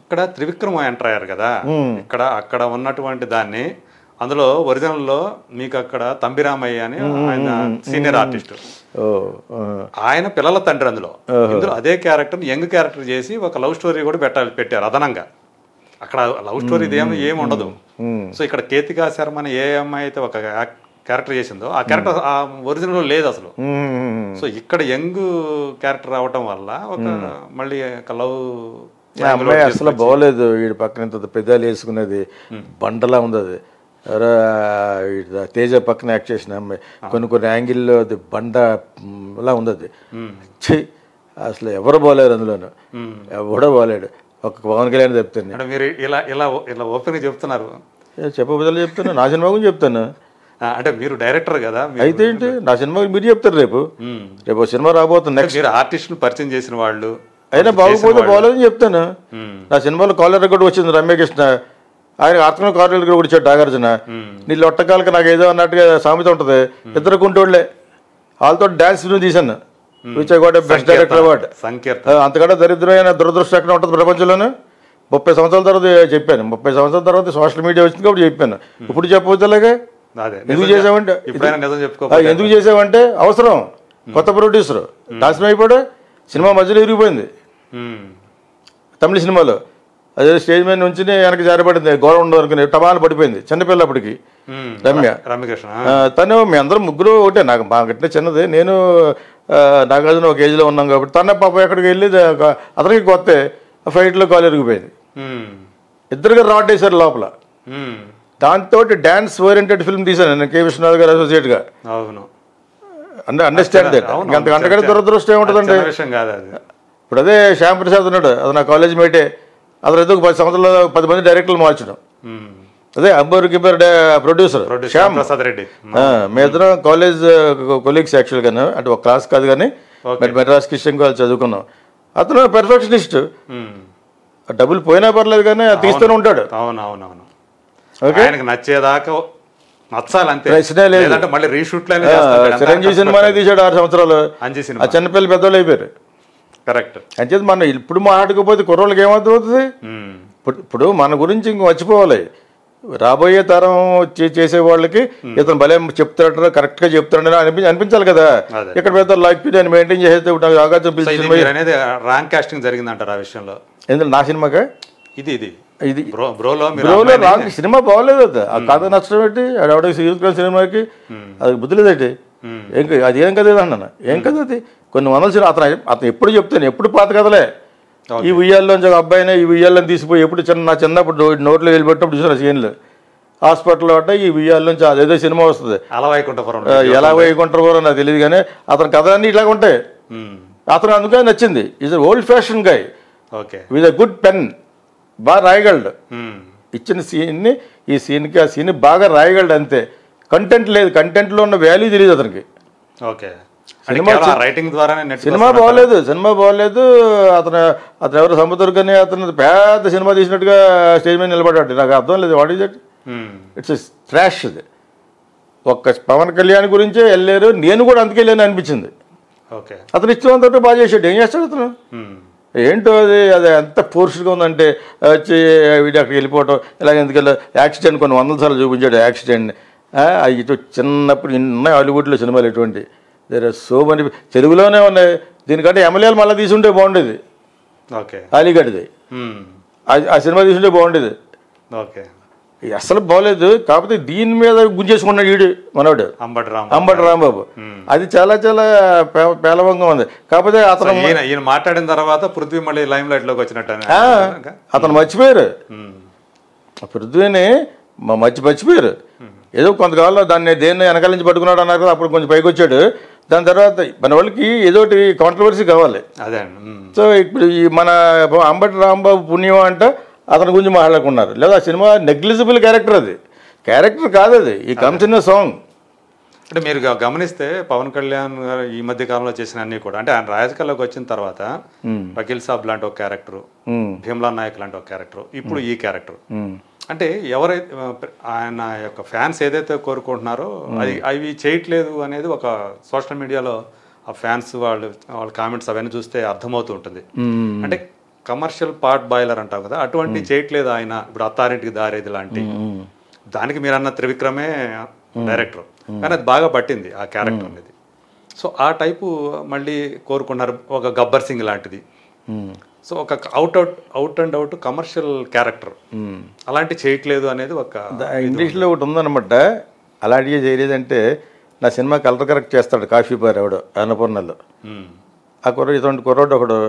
ఇక్కడ త్రివిక్రమ ఎంటర్ అయ్యారు కదా ఇక్కడ అక్కడ ఉన్నటువంటి దాన్ని అందులో ఒరిజినల్లో మీకు అక్కడ తంబిరామయ్య అని ఆయన సీనియర్ ఆర్టిస్ట్ ఓ ఆ, ఆయన పిల్లల తండ్రి అందులో ఇందులో అదే క్యారెక్టర్ యంగ్ క్యారెక్టర్ చేసి ఒక లవ్ స్టోరీ కూడా పెట్టాలి పెట్టారు అదనంగా అక్కడ లవ్ స్టోరీ ఏమి ఏమి ఉండదు సో ఇక్కడ కేతికా శర్మ అని ఏ అమ్మాయి అయితే ఒక క్యారెక్టర్ చేసిందో ఆ క్యారెక్టర్ ఆ ఒరిజినల్ లేదు అసలు మ్మ్. సో ఇక్కడ యంగ్ క్యారెక్టర్ రావటం వల్ల ఒక మళ్ళీ ఒక లవ్ ఆ అమ్మాయి అసలు బాగోలేదు వీడి పక్కన ఇంత పెదాలు వేసుకునేది బండలా ఉంది అది ఎవరో వీడి తేజ పక్కన యాక్ట్ చేసిన అమ్మాయి కొన్ని కొన్ని యాంగిల్లో అది బండ మ్, లా ఉంది అది ఛీ అసలు ఎవరు బాగలేరు అందులోను ఎవడో బాగలేడు ఒక పవన్ కళ్యాణ్ చెప్తాను అంటే మీరు ఇలా ఇలా ఇలా ఓపెన్ చెప్తున్నారు చెప్పబోదలు చెప్తాను నా సినిమా గురించి చెప్తాను ఆ, అంటే మీరు డైరెక్టర్ కదా మీరు- అయితే ఏంటి నా సినిమా గురించి మీరు చెప్తారు రేపు మ్మ్. రేపు ఓ సినిమా రాబోతుంది నెక్స్ట్ మీరు ఆర్టిస్ట్ పరిచయం చేసిన వాళ్ళు అయినా బాగోపోతే బాగోలేదని చెప్తాను మ్మ్. నా సినిమాలో కాలర్ రికార్డు వచ్చింది రమ్యకృష్ణ ఆయన అతను కాలర్ రికార్డు కూడా ఇచ్చాడు నాగార్జున నీ లొట్టకాలకి నాకు ఏదో అన్నట్టుగా సామెత ఉంటుంది ఇద్దరు కుంటోళ్ళే వాళ్ళతో డాన్స్ ఫిల్మ్ తీశాను which I got best director award Sankeertana అంతకంటే దరిద్రమైన దురదృష్టం ఎక్కడ ఉంటుంది ప్రపంచంలోనే ముప్పై సంవత్సరాల తర్వాత చెప్పాను ముప్పై సంవత్సరాల తర్వాత సోషల్ మీడియా వచ్చింది కాబట్టి చెప్పాను ఇప్పుడు చెప్పవద్దలాగా అదే ఎందుకు నిజం చేసావంటే ఇప్పుడైనా నిజం చెప్పుకో ఆ, ఎందుకు చేసావంటే అవసరం కొత్త ప్రొడ్యూసర్ నాశనం అయిపోయాడు సినిమా మధ్యలో విరిగిపోయింది మ్మ్. తమిళ సినిమాలో అదే స్టేజ్ మీద నుంచి వెనక్కి జారిపడింది గోడ ఉండదనుకుని టమాలు పడిపోయింది చిన్నపిల్లప్పటికి మ్మ్. రమ్య రమ్యకృష్ణ ఆ, తను మీ అందరం ముగ్గురు ఒకటే నాకు మా గట్టిన చిన్నది నేను ఆ, నాగార్జున ఒక ఏజ్లో ఉన్నాం కాబట్టి తన పాప ఎక్కడికి వెళ్ళి ద- అతనికి కొత్త ఫైట్లో కాలు ఎరిగిపోయింది మ్మ్. ఇద్దరుగా రాడ్ వేశారు లోపల మ్మ్. దాంతో డ్యాన్స్ ఓరియంటెడ్ ఫిల్మ్ తీశాను నేను కే విశ్వనాథ్ గారు అసోసియేట్గా అవును అంటే అండర్స్టాండ్ దట్ అవును, అంత అంతకంటే దురదృష్టం ఏముంటుందండి చిన్న విషయం కాదు అది ఇప్పుడు అదే శ్యామ్ ప్రసాద్ ఉన్నాడు అది నా కాలేజ్ మేటే అతను ఏదో ఒక పది సంవత్సరాలు పది మంది డైరెక్టర్లు మార్చడం మ్మ్. అదే అంబర్ గిబ్బర్ ప్రొడ్యూసర్ ప్రొడ్యూసర్ శ్యామ్ ప్రసాద్ రెడ్డి ఆ, మీ ఇద్దరం కాలేజ్ కొలీగ్స్ యాక్చువల్గాను అంటే ఒక క్లాస్ కాదు కానీ మెడ్- మెడ్రాస్ క్రిస్టియన్ కాలేజ్ చదువుకున్నాం అతను పెర్ఫెక్షనిస్ట్ మ్మ్. డబ్బులు పోయినా పర్లేదు కానీ అది తీస్తూనే ఉంటాడు అవును అవును అవును ఓకే ఆయనకు నచ్చేదాకా నచ్చాలి అంతే ప్రశ్నే లేదు. లేదంటే మళ్ళీ రీషూట్ ఆ, చిరంజీవి సినిమానే తీశాడు ఆరు సంవత్సరాలు అంజీ ఆ సినిమా చిన్నపిల్లలు పెద్దోళ్ళు అయిపోయారు కరెక్ట్ అంచేది మనం ఇప్పుడు మాట్లాడకపోతే కుర్రోళ్ళకి ఏమర్థం అవుతుంది ఇప్పుడు ఇప్పుడు మన గురించి ఇంక మర్చిపోవాలి రాబోయే తరం చే- చేసే వాళ్ళకి ఇతను భలే చెప్తాడు కరెక్ట్ గా చెప్తాడు అనిపి అనిపించాలి కదా అదే. ఇక్కడ పెద్ద లైఫ్ నేను మెయింటైన్ చేస్తే నాకు ఆకాశం సో పిలిచి ఇది మీరు అనేది ర్యాంక్ కాస్టింగ్ జరిగిందంటారు ఆ విషయంలో ఎందుకు నా సినిమాకా ఇది ఇది ఇది బ్రో బ్రోలో మీరు బ్రోలో అమ్మాయిని- రాంగ్ సినిమా బాగోలేదు అది ఆ కథ నచ్చడం ఏంటి ఆవిడ సీరియస్ సినిమాకి అది బుద్ధి లేదండి ఏం క- అది ఏం కథ ఇది అన్నాను ఏం కథ అది కొన్ని వందల సినిమా అతను అతను ఎప్పుడు చెప్తాను ఎప్పుడు పాత కథలే ఈ ఉయ్యాల్లోంచి ఒక అబ్బాయిని ఈ ఉయ్యాలని తీసిపోయి ఎప్పుడు చిన్న నా చిన్నప్పుడు నో- నోట్లో వెళ్ళిపెట్టినప్పుడు చూసిన సీన్లు హాస్పిటల్లో అంటే ఈ ఉయ్యాల్లోంచి అదేదో సినిమా వస్తుంది అలవైకుంఠపురం ఆ, ఎలా వేయకుంటారు కూడా నాకు తెలియదు కానీ అతని కథ అన్నీ ఇలాగ ఉంటాయి అతను అందుకే నచ్చింది is old fashion guy okay with a good pen బాగా రాయగలడు ఇచ్చిన సీన్ని ఈ సీన్కి ఆ సీన్ బాగా రాయగలడు అంతే కంటెంట్ లేదు కంటెంట్లో ఉన్న వాల్యూ తెలియదు అతనికి ఓకే అంటే కేవలం ఆ రైటింగ్ ద్వారానే నెట్ సినిమా బాగోలేదు సినిమా బాగోలేదు అతను అతను ఎవరు సముద్రకని అతను పెద్ద సినిమా తీసినట్టుగా స్టేజ్ మీద నిలబడ్డాడు నాకు అర్థం లేదు what is that it's trash ఇది ఒక్క పవన్ కళ్యాణ్ గురించే వెళ్ళారు నేను కూడా అందుకే వెళ్ళాను అనిపించింది ఓకే అతను ఇష్టం బాగా చేసాడు ఏం చేస్తాడు అతను ఏంటో అది అది ఎంత ఫోర్స్గా ఉందంటే వచ్చి వీడు అక్కడికి వెళ్ళిపోవటం ఇలాగ ఎందుకు యాక్సిడెంట్ కొన్ని వందల సార్లు చూపించాడు యాక్సిడెంట్ ఇటు చిన్నప్పుడు ఉన్నాయి హాలీవుడ్లో సినిమాలు ఎటువంటి దేర్ ఆర్ సో మనీ తెలుగులోనే ఉన్నాయి దీనికంటే ఎమ్మెల్యేలు మళ్ళీ తీసుంటే బాగుండేది ఓకే అలీగడ్ది ఆ- ఆ సినిమా తీసుంటే బాగుండేది ఓకే ఇది అసలు బాగోలేదు కాకపోతే దీని మీద గుంజేసుకున్నాడు వీడు మనవాడు అంబటి రామ్ అంబటి రాంబాబు అది చాలా చాలా పే- పేలవంగా ఉంది కాకపోతే అతను ఈయన ఈయన మాట్లాడిన తర్వాత పృథ్వీ మళ్ళీ లైమ్ లైట్ లోకి వచ్చినట్టు ఆ, అతను మర్చిపోయారు ఆ పృథ్వీని మా మర్చి మర్చిపోయారు ఏదో కొంతకాలంలో దాన్ని దేన్ని వెనకాల నుంచి పట్టుకున్నాడు అన్నారు కదా అప్పుడు కొంచెం పైకి వచ్చాడు దాని తర్వాత మన వాళ్ళకి ఏదో ఒకటి కాంట్రవర్సీ కావాలి అదే అండి ఉమ్. సో ఇప్పుడు ఈ మన అంబటి రాంబాబు పుణ్యం అంటే అతని గురించి మాట్లాడుకున్నారు లేదా ఆ సినిమా నెగ్లిజిబుల్ క్యారెక్టర్ అది క్యారెక్టర్ కాదు అది ఈ కమ్స్ ఇన్ సాంగ్ అంటే మీరు గ- గమనిస్తే పవన్ కళ్యాణ్ గారు ఈ మధ్య కాలంలో చేసిన అన్ని కూడా అంటే ఆయన రాజకీయాల్లోకి వచ్చిన తర్వాత వకీల్ సాబ్ లాంటి ఒక క్యారెక్టర్ భీమ్లా నాయక్ లాంటి ఒక క్యారెక్టర్ ఇప్పుడు ఈ క్యారెక్టర్ అంటే ఎవరైతే ఆయన యొక్క ఫ్యాన్స్ ఏదైతే కోరుకుంటున్నారో అది అవి చేయట్లేదు అనేది ఒక సోషల్ మీడియాలో ఆ ఫ్యాన్స్ వాళ్ళు వాళ్ళ కామెంట్స్ అవన్నీ చూస్తే అర్థమవుతూ ఉంటుంది అంటే కమర్షియల్ పార్ట్ బాయిలర్ అంటాం కదా అటువంటి చేయట్లేదు ఆయన ఇప్పుడు అత్తారింటికి దారేది లాంటి దానికి మీరు అన్న త్రివిక్రమే డైరెక్టర్ కానీ అది బాగా పట్టింది ఆ క్యారెక్టర్ అనేది సో ఆ టైపు మళ్ళీ కోరుకున్నారు ఒక గబ్బర్ సింగ్ లాంటిది ఉమ్, సో ఒక out out out and out commercial character um. అలాంటి చేయట్లేదు అనేది ఒక దా- ఇంగ్లీష్లో ఒకటి ఉందన్నమాట అలాంటివి చేయలేదంటే నా సినిమా కలర్ కరెక్ట్ చేస్తాడు కాఫీ బార్ ఎవడో అన్నపూర్ణలో మ్మ్. ఆ కుర్ర ఇటువంటి కుర్రోడు ఒకడు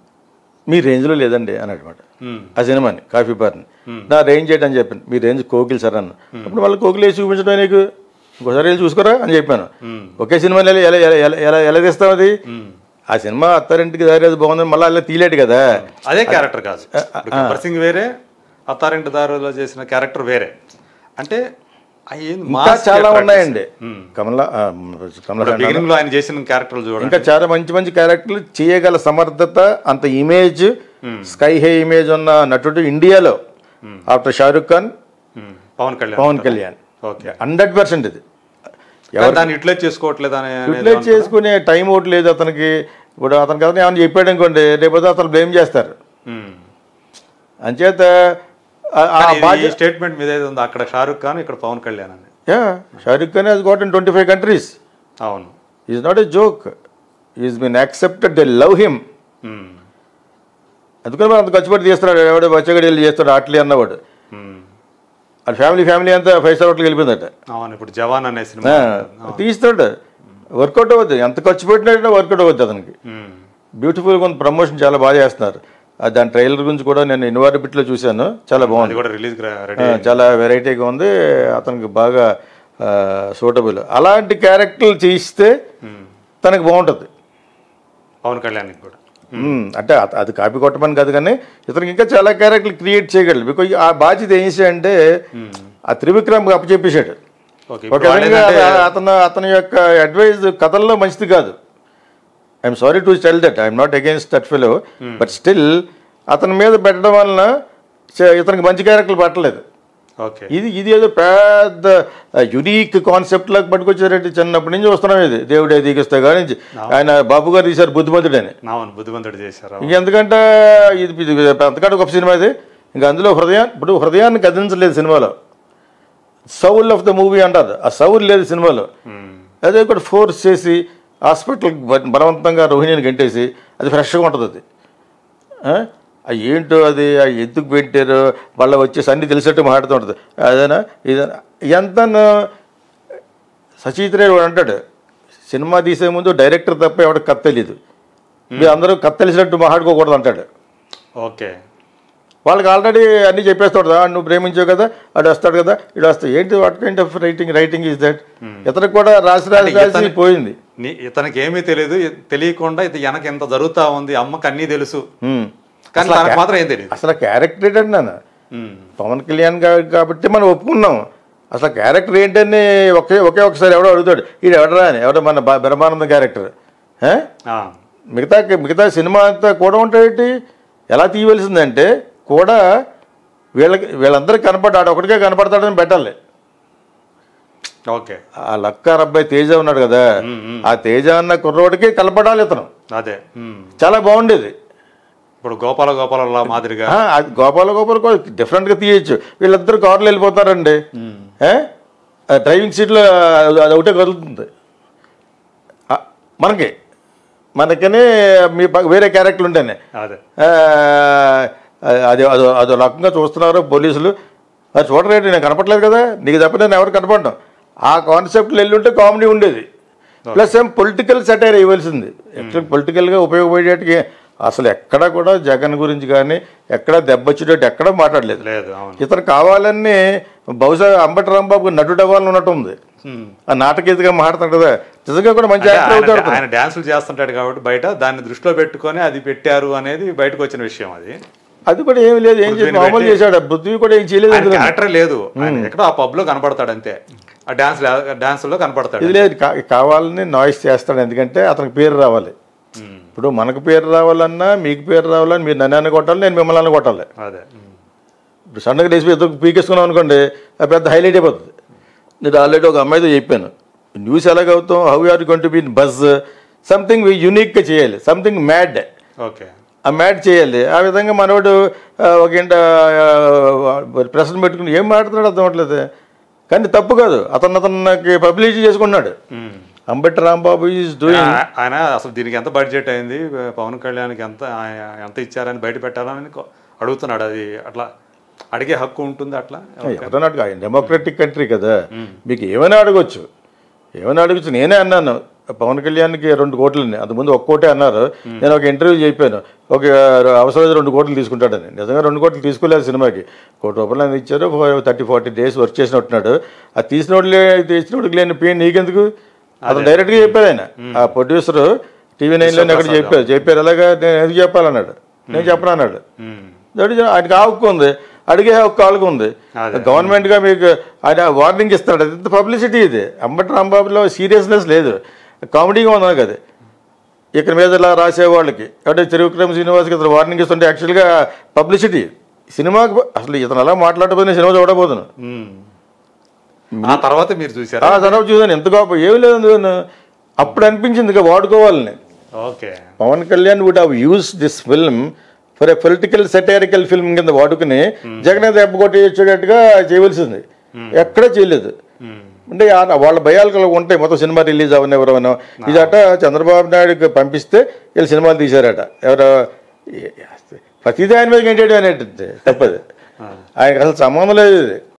మీ రేంజ్లో లేదండి అన్నమాట మ్మ్. ఆ సినిమాని కాఫీ బార్ని నా రేంజ్ ఏంటి అని చెప్పాను మీ రేంజ్ కోకిల్ సార్ అన్న అప్పుడు మళ్ళీ కోకిల్ వేసి చూపించడం నీకు ఇంకోసారి వెళ్ళి చూసుకోరా అని చెప్పాను ఒకే సినిమాని ఎలా ఎలా ఎలా ఎలా ఎలా తీస్తాం అది ఆ సినిమా అత్తారింటికి దారి అది బాగుందని మళ్ళీ అలా తీలేడు కదా అదే క్యారెక్టర్ కాదు ఇప్పుడు గబ్బర్ సింగ్ వేరే అత్తారింటి దారిలో చేసిన క్యారెక్టర్ వేరే అంటే అవి ఏంది ఇంకా mass చాలా attract ఉన్నాయండి చేస్తాయి. మ్మ్. కమలా ఆ, కమలా ఇప్పుడు బిగినింగ్ లో ఆయన చేసిన క్యారెక్టర్లు చూడండి ఇంకా చాలా మంచి మంచి క్యారెక్టర్లు చేయగల సమర్థత అంత ఇమేజ్ స్కై హై ఇమేజ్ ఉన్న నటుడు ఇండియాలో ఆఫ్టర్ షారుఖ్ ఖాన్ మ్మ్. Pawan Kalyan Pawan Kalyan okay hundred percent ఇది కానీ దాన్ని యూటిలైజ్ చేసుకోవట్లేదు అనే యూటిలైజ్ చేసుకునే టైం ఒకటి లేదు అతనికి ఇప్పుడు అతనికి అతను ఏమైనా చెప్పాడు అనుకోండి రేపు అతను బ్లేమ్ చేస్తారు మ్మ్. అంచేత ఆ- ఆ కానీ ఇది బాధ్య ఈ స్టేట్మెంట్ మీద ఏది ఉంది అక్కడ షారుఖ్ ఖాన్ ఇక్కడ పవన్ కళ్యాణ్ అని yeah Shahrukh Khan has got in twenty five countries అవును is not a joke is been accepted they love him మ్మ్. అందుకని మనం అంత ఖర్చు పెట్టి తీస్తున్నాడు ఎవడో బచ్చగడి వెళ్ళి చేస్తాడు అట్లే అన్నవాడు మ్మ్. అది ఫ్యామిలీ ఫ్యామిలీ అంతా ఫైవ్ స్టార్ హోటల్కి వెళ్ళిపోయిందట అవును ఇప్పుడు జవాన్ అనే సినిమా ఆ, తీస్తాడు వర్కౌట్ అవ్వద్దు ఎంత ఖర్చు పెట్టినట్టు వర్కౌట్ అవ్వద్దు అతనికి మ్మ్. బ్యూటిఫుల్ కొంత ప్రమోషన్ చాలా బాగా చేస్తున్నారు ఆ, దాని ట్రైలర్ గురించి కూడా నేను ఇన్వార్ బిట్లో చూశాను చాలా అది బాగుంది కూడా రిలీజ్ రెడీ ఆ, చాలా వెరైటీగా ఉంది అతనికి బాగా సూటబుల్ అలాంటి క్యారెక్టర్లు చేయిస్తే తనకు బాగుంటుంది పవన్ కళ్యాణ్ కూడా మ్మ్. అంటే అత- అది కాపీ కొట్టమని కాదు కానీ ఇతనికి ఇంకా చాలా క్యారెక్టర్లు క్రియేట్ చేయగలడు బికాజ్ ఆ బాధ్యత ఏం చేశాడంటే ఆ త్రివిక్రమ్ అప్పచెప్పేశాడు ఓకే ఒక విధంగా అత- అతను అతని యొక్క అడ్వైజ్ కథల్లో మంచిది కాదు I'm sorry to tell that I'm not against that fellow but still అతని మీద పెట్టడం వలన చ- ఇతనికి మంచి క్యారెక్టర్లు పట్టలేదు ఓకే ఇది ఇది ఏదో పెద్ద యునీక్ కాన్సెప్ట్ లాగా పట్టుకొచ్చారంటే చిన్నప్పటి నుంచి వస్తున్నాం ఇది దేవుడే దిగిస్తా కానీ ఆయన బాబు గారు తీశారు బుద్ధిమంతుడని నావన్ బుద్ధిమంతుడు చేశారు ఇంకెందుకంటే ఇది ఇది అంతకంటే గొప్ప సినిమా ఇది ఇంకా అందులో హృదయం ఇప్పుడు హృదయాన్ని కదిలించలేదు సినిమాలో సౌల్ ఆఫ్ ద మూవీ అంటారు ఆ సౌల్ లేదు సినిమాలో మ్మ్. అదే ఒకటి ఫోర్స్ చేసి హాస్పిటల్ బలవంతంగా రోహిణిని గంటేసి అది ఫ్రెష్గా ఉంటుంది అది ఆ? ఆ ఏంటో అది ఆ ఎందుకు పెట్టారు వాళ్ళ వచ్చేసి అన్ని తెలిసేట్టు మాట్లాడుతూ ఉంటుంది అదేనా ఇదేనా ఎంత సచీత్రే వాడు అంటాడు సినిమా తీసే ముందు డైరెక్టర్ తప్ప ఎవరికి కథ తెలియదు మీరు అందరూ కథ తెలిసినట్టు మాట్లాడుకోకూడదు అంటాడు ఓకే వాళ్ళకి ఆల్రెడీ అన్ని చెప్పేస్తాడు "ఆ, నువ్వు ప్రేమించావు కదా అడు వస్తాడు కదా ఇడు వస్తాడు ఏంటి what kind of writing writing is that ఇతనికి కూడా రాసి రాసి రాసి ఇతని- పోయింది నీ ఇతనికి ఏమీ తెలియదు ఇ- తెలియకుండా ఇది వెనక ఎంత జరుగుతా ఉంది అమ్మకి అన్నీ తెలుసు హ్మ్. కానీ తనకు మాత్రం ఏం తెలియదు అసలు క్యారెక్టర్ ఏంటంటే నాన్న మ్మ్. పవన్ కళ్యాణ్ గారు కాబట్టి మనం ఒప్పుకున్నాం అసలు క్యారెక్టర్ ఏంటని ఒకే ఒకే ఒకసారి ఎవడో అడుగుతాడు ఇది ఎవడరా అని ఎవడో మన బ- బ్రహ్మానంద క్యారెక్టర్ ఏ? ఆ. మిగతా మిగతా సినిమా అంతా కూడా ఉంటాయేంటి ఎలా తీయవలసిందంటే కూడా వీళ్ళకి వీళ్ళందరికీ కనపడ్డాడు ఒకటికే కనపడతాడని పెట్టాలి ఓకే ఆ లక్కార్ అబ్బాయి తేజ ఉన్నాడు కదా ఆ తేజ అన్న కుర్రోడికి కనపడాలి ఇతను అదే మ్మ్. చాలా బాగుండేది ఇప్పుడు గోపాల గోపాల మాదిరిగా ఆ, అది గోపాల గోపాల కూడా డిఫరెంట్గా తీయచ్చు వీళ్ళిద్దరు కార్లు వెళ్ళిపోతారండి ఏ? ఆ డ్రైవింగ్ సీట్లో అది అది ఒకటే కదులుతుంది ఆ, మనకి మనకనే మీ పక్క- వేరే క్యారెక్టర్ ఉంటేనే అదే ఆ, అది అదో అదో రకంగా చూస్తున్నారు పోలీసులు అది చూడరేంటి నేను కనపట్లేదు కదా నీకు తప్ప నేను ఎవరు కనపడను ఆ కాన్సెప్ట్లో వెళ్ళుంటే కామెడీ ఉండేది ప్లస్ ఏం పొలిటికల్ సెటైర్ ఇవ్వాల్సింది ఎట్లా పొలిటికల్గా ఉపయోగపడేటికి అసలు ఎక్కడ కూడా జగన్ గురించి కానీ ఎక్కడ దెబ్బొచ్చేటట్టు ఎక్కడ మాట్లాడలేదు లేదు అవును ఇతను కావాలని బహుశా అంబటి రాంబాబు నటుడు అవ్వాలని ఉన్నట్టు ఉంది మ్మ్. ఆ నాటకీయతగా మాట్లాడతాడు కదా నిజంగా కూడా మంచి అంటే యాక్టర్ ఆయన- అవుతాడు ఆయన డాన్సులు చేస్తుంటాడు కాబట్టి బయట దాన్ని దృష్టిలో పెట్టుకొని అది పెట్టారు అనేది బయటకు వచ్చిన విషయం అది అది కూడా ఏమి లేదు ఏం చేసి మామూలు చేశాడు ఆ పృథ్వీ కూడా ఏం చేయలేదు ఆయన అందులో. క్యారెక్టర్ లేదు ఆయన ఎక్కడో ఆ పబ్ లో కనపడతాడు అంతే ఆ డాన్స్ డాన్స్ లో కనపడతాడు ఇది లేదు కా- కావాలని నాయిస్ చేస్తాడు ఎందుకంటే అతనికి పేరు రావాలి మ్మ్. ఇప్పుడు మనకు పేరు రావాలన్నా మీకు పేరు రావాలని మీరు నన్ను అన్న కొట్టాలి నేను మిమ్మల్ని అన్న కొట్టాలి అదే మ్మ్. ఇప్పుడు సన్నగా డేసి ఎదురు పీకేసుకున్నాం అనుకోండి అది పెద్ద హైలైట్ అయిపోతుంది నేను ఆల్రెడీ ఒక అమ్మాయితో చెప్పాను న్యూస్ ఎలాగవుతాం how are gone to be buzz something యూనిక్గా చేయాలి సంథింగ్ మ్యాడ్ ఓకే ఆ మ్యాట్ చేయాలి ఆ విధంగా మనోడు ఆ, ఒక ఇంట ప్రశ్న పెట్టుకుని ఏం మాట్లాడుతున్నాడు అర్థం అవ్వట్లేదు కానీ తప్పు కాదు అతను అతనికి పబ్లిసిటీ చేసుకున్నాడు ఉమ్. అంబటి రాంబాబు ఈజ్ డూయింగ్ ఆ- ఆయన అసలు దీనికి ఎంత బడ్జెట్ అయింది పవన్ కళ్యాణ్కి ఎంత ఆయన ఎంత ఇచ్చారని బయట పెట్టారని కొ- అడుగుతున్నాడు అది అట్లా అడిగే హక్కు ఉంటుంది అట్లా ఎవరైనా అడగ డెమోక్రటిక్ కంట్రీ కదా మీకు ఏమైనా అడగొచ్చు ఏమైనా అడగచ్చు నేనే అన్నాను పవన్ కళ్యాణ్కి రెండు కోట్లు అంతకుముందు ఒక్క కోటే అన్నారు నేను ఒక ఇంటర్వ్యూ చెప్పాను ఒక అవసరమైతే రెండు కోట్లు తీసుకుంటాడని నిజంగా రెండు కోట్లు తీసుకోలేదు సినిమాకి కోటి రూపాయలు ఆయన ఇచ్చారు థర్టీ ఫార్టీ డేస్ వర్క్ చేసినట్టున్నాడు అది తీసిన వాళ్ళు తీసినోడికి లేని పెయిన్ నీకెందుకు అతను డైరెక్ట్గా చెప్పారు ఆయన ఆ ప్రొడ్యూసర్ టీవీ నైన్లో ఎక్కడ చెప్పారు చెప్పారు ఎలాగా నేను ఎందుకు చెప్పాలన్నాడు నేను చెప్పను అన్నాడు ఉమ్. దట్ ఈస్ ఆయనకి ఆ హక్కు ఉంది అడిగే హక్కు వాళ్ళకు ఉంది అదే. గవర్నమెంట్గా మీకు ఆయన వార్నింగ్ ఇస్తాడు అది పబ్లిసిటీ ఇది అంబటి రాంబాబులో సీరియస్నెస్ లేదు కామెడీగా ఉంది కదా ఇక్కడ మీద ఇలా రాసే వాళ్ళకి అంటే త్రివిక్రమ్ శ్రీనివాస్కి ఇతను వార్నింగ్ ఇస్తుంటే యాక్చువల్గా పబ్లిసిటీ సినిమాకి అసలు ఇతను అలా మాట్లాడకపోతే సినిమా చూడబోతున్నా ఉమ్. ఆ తర్వాత మీరు చూసారా ఆ తర్వాత చూసాను ఎంత గొప్ప ఏమి లేదు అందుకని అప్పుడు అనిపించింది ఇక వాడుకోవాలని okay Pawan Kalyan would have use this film for a political satirical film కింద వాడుకుని జగన్ దెబ్బ కొట్టి వచ్చేటట్టుగా చేయవలసింది ఎక్కడా చేయలేదు ఉమ్. అంటే ఆ- వాళ్ళ భయాలు కలిగి ఉంటాయి మొత్తం సినిమా రిలీజ్ అవన్నీ ఎవరైనా ఇదట చంద్రబాబు నాయుడుకి పంపిస్తే వీళ్ళు సినిమాలు తీశారట ఎవరో ప్రతిదీ ఆయన మీద ఏంటి అనేది తప్పదు ఆయనకు అసలు సంబంధం లేదు ఇది